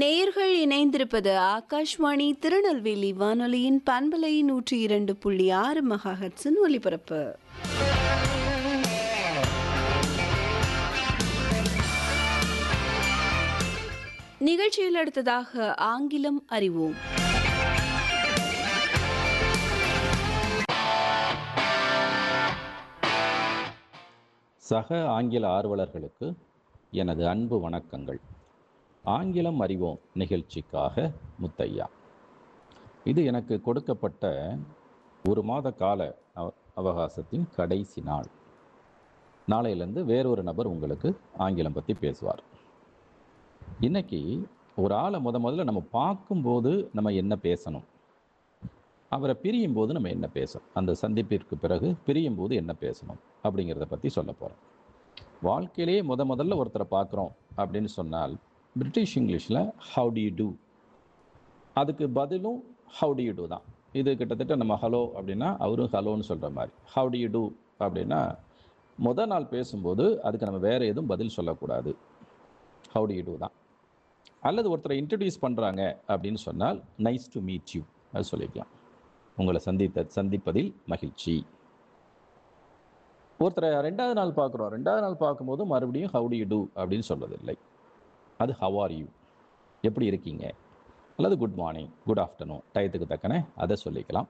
நேர்கள் இணைந்திருப்பது ஆகாஷ்வாணி திருநெல்வேலி வானொலியின் பண்பலை நூற்றி இரண்டு புள்ளி ஆறு மகாஹட்ஸின் ஒலிபரப்பு நிகழ்ச்சியில் அடுத்ததாக ஆங்கிலம் அறிவோம் சக ஆங்கில ஆர்வலர்களுக்கு எனது அன்பு வணக்கங்கள் ஆங்கிலம் அறிவோம் நிகழ்ச்சிக்காக முத்தையா இது எனக்கு கொடுக்கப்பட்ட ஒரு மாத கால அவ- அவகாசத்தின் கடைசி நாள் நாளையிலேருந்து வேறொரு நபர் உங்களுக்கு ஆங்கிலம் பற்றி பேசுவார் இன்னைக்கு ஒரு ஆளை முத முதல்ல நம்ம பார்க்கும்போது நம்ம என்ன பேசணும் அவரை பிரியும் போது நம்ம என்ன பேசணும் அந்த சந்திப்பிற்கு பிறகு பிரியும் போது என்ன பேசணும் அப்படிங்கிறத பற்றி சொல்ல போகிறேன் வாழ்க்கையிலேயே முத முதல்ல ஒருத்தரை பார்க்குறோம் அப்படின்னு சொன்னால் பிரிட்டிஷ் இங்கிலீஷில் ஹவு டு யூ டூ அதுக்கு பதிலும் ஹவு டு யூ டூ தான் இது கிட்டத்தட்ட நம்ம ஹலோ அப்படின்னா அவரும் ஹலோன்னு சொல்கிற மாதிரி ஹவு டு யூ டூ அப்படின்னா முத நாள் பேசும்போது அதுக்கு நம்ம வேறு எதுவும் பதில் சொல்லக்கூடாது ஹவு டு யூ டூ தான் அல்லது ஒருத்தரை இன்ட்ரடியூஸ் பண்ணுறாங்க அப்படின்னு சொன்னால் நைஸ் டு மீட் யூ அது சொல்லிக்கலாம் உங்களை சந்தித்த சந்திப்பதில் மகிழ்ச்சி ஒருத்தரை ரெண்டாவது நாள் பார்க்குறோம் ரெண்டாவது நாள் பார்க்கும்போது மறுபடியும் ஹவு டு யூ டூ அப்படின்னு சொல்றதில்லை அது ஹவ் ஆர் யூ எப்படி இருக்கீங்க அல்லது குட் மார்னிங் குட் ஆஃப்டர்நூன் டயத்துக்கு தக்கன அதை சொல்லிக்கலாம்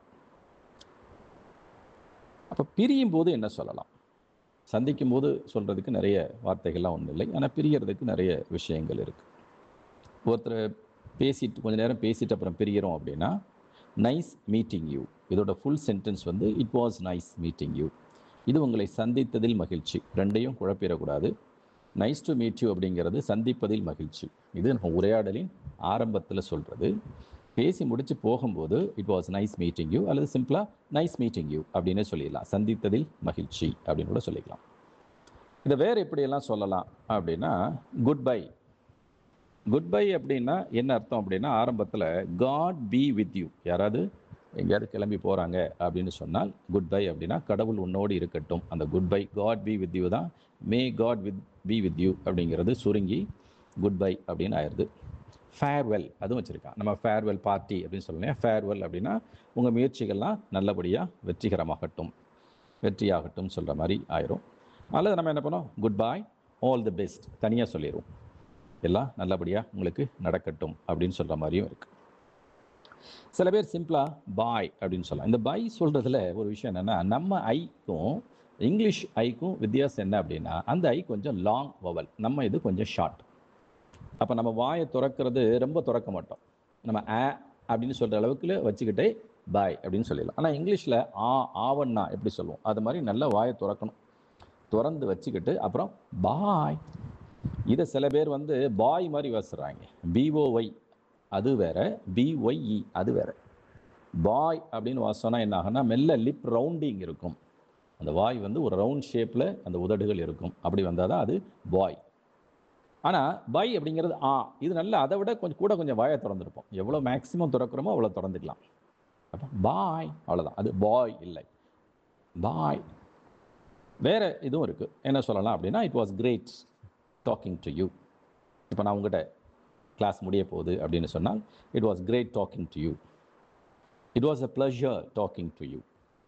அப்போ பிரியும் போது என்ன சொல்லலாம் சந்திக்கும் போது சொல்கிறதுக்கு நிறைய வார்த்தைகள்லாம் ஒன்றும் இல்லை ஆனால் பிரியறதுக்கு நிறைய விஷயங்கள் இருக்குது ஒருத்தரை பேசிட்டு கொஞ்ச நேரம் பேசிட்டு அப்புறம் பிரியறோம் அப்படின்னா நைஸ் மீட்டிங் யூ இதோட ஃபுல் சென்டென்ஸ் வந்து it was nice meeting you இது உங்களை சந்தித்ததில் மகிழ்ச்சி ரெண்டையும் குழப்பிடக்கூடாது நைஸ் டு மீட் யூ அப்படிங்கிறது சந்திப்பதில் மகிழ்ச்சி இது நம்ம உரையாடலின் ஆரம்பத்தில் சொல்கிறது பேசி முடிச்சு போகும்போது it was nice meeting you அல்லது சிம்பிளாக நைஸ் மீட்டிங் யூ அப்படின்னு சொல்லிடலாம் சந்தித்ததில் மகிழ்ச்சி அப்படின்னு கூட சொல்லிக்கலாம் இதை வேறு எப்படியெல்லாம் சொல்லலாம் அப்படின்னா குட் பை குட் பை அப்படின்னா என்ன அர்த்தம் அப்படின்னா ஆரம்பத்தில் காட் பி வித் யூ யாராவது எங்கேயாவது கிளம்பி போகிறாங்க அப்படின்னு சொன்னால் குட் பை அப்படின்னா கடவுள் உன்னோடு இருக்கட்டும் அந்த good bye God be with you தான் may God with be with you அப்படிங்கிறது சுருங்கி குட் பை அப்படின்னு ஆயிடுது ஃபேர்வெல் அதுவும் வச்சுருக்கான் நம்ம ஃபேர்வெல் பார்ட்டி அப்படின்னு சொல்லலாம் ஃபேர்வெல் அப்படின்னா உங்கள் முயற்சிகள்லாம் நல்லபடியாக வெற்றிகரமாகட்டும் வெற்றியாகட்டும் சொல்கிற மாதிரி ஆயிரும் அல்லது நம்ம என்ன பண்ணோம் good bye all the best தனியாக சொல்லிடுவோம் எல்லாம் நல்லபடியாக உங்களுக்கு நடக்கட்டும் அப்படின்னு சொல்கிற மாதிரியும் இருக்குது சில பேர் சிம்பிளாக பாய் அப்படின்னு சொல்லலாம் இந்த பாய் சொல்கிறதுல ஒரு விஷயம் என்னென்னா நம்ம ஐக்கும் இங்கிலீஷ் ஐக்கும் வித்தியாசம் என்ன அப்படின்னா அந்த ஐ கொஞ்சம் லாங் வவல் நம்ம இது கொஞ்சம் ஷார்ட் அப்போ நம்ம வாயை திறக்கிறது ரொம்ப திறக்க மாட்டோம் நம்ம ஆ அப்படின்னு சொல்கிற அளவுக்கு வச்சுக்கிட்டே பாய் அப்படின்னு சொல்லிடலாம் ஆனால் இங்கிலீஷில் ஆ ஆவண்ணா எப்படி சொல்லுவோம் அது மாதிரி நல்லா வாயை திறக்கணும் திறந்து வச்சுக்கிட்டு அப்புறம் பாய் இதை சில பேர் வந்து பாய் மாதிரி வாசிடுறாங்க பிஓஒய் அது வேற பிஒய்இ அது வேற பாய் அப்படின்னு வாசனா என்ன ஆகும்னா மெல்ல லிப் ரவுண்டிங் இருக்கும் அந்த வாய் வந்து ஒரு ரவுண்ட் ஷேப்பில் அந்த உதடுகள் இருக்கும் அப்படி வந்தால் தான் அது பாய் ஆனால் பாய் அப்படிங்கிறது ஆ இது நல்ல அதை விட கொஞ்சம் கூட கொஞ்சம் வாயை திறந்துருப்போம் எவ்வளோ மேக்ஸிமம் திறக்கிறோமோ அவ்வளோ திறந்துக்கலாம் அப்போ பாய் அவ்வளோதான் அது பாய் இல்லை பாய் வேற இதுவும் இருக்குது என்ன சொல்லலாம் அப்படின்னா it was great talking to you இப்போ நான் உங்ககிட்ட கிளாஸ் முடிய போகுது அப்படின்னு சொன்னால் it was great talking to you it was a pleasure talking to you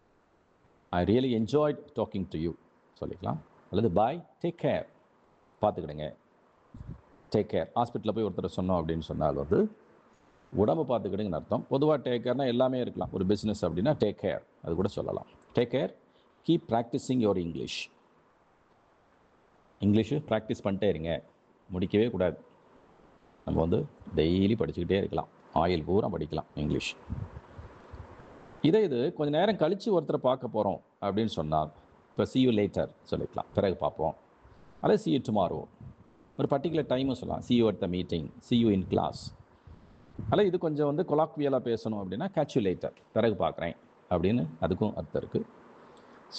I really enjoyed talking to you சொல்லிக்கலாம் அல்லது பாய் டேக் கேர் பார்த்துக்கிடுங்க டேக் கேர் ஹாஸ்பிட்டலில் போய் ஒருத்தர் சொன்னோம் அப்படின்னு சொன்னால் வந்து உடம்பு பார்த்துக்கிடுங்கன்னு அர்த்தம் பொதுவாக டேக் கேர்னா எல்லாமே இருக்கலாம் ஒரு பிஸ்னஸ் அப்படின்னா டேக் கேர் அது கூட சொல்லலாம் take care keep practising your English English practice பண்ணிட்டே இருங்க முடிக்கவே கூடாது நம்ம வந்து டெய்லி படிச்சுக்கிட்டே இருக்கலாம் ஆயில் பூரா படிக்கலாம் இங்கிலீஷ் இதே இது கொஞ்ச நேரம் கழித்து ஒருத்தரை பார்க்க போகிறோம் அப்படின்னு சொன்னால் இப்போ see you லேட்டர் சொல்லிக்கலாம் பிறகு பார்ப்போம் அல்லது see you tomorrow ஒரு பர்டிகுலர் டைமும் சொல்லலாம் see you at the meeting see you in class அல்ல இது கொஞ்சம் வந்து கொலாக்வியலாக பேசணும் அப்படின்னா catch you later பிறகு பார்க்குறேன் அப்படின்னு அதுக்கும் அர்த்தம் இருக்குது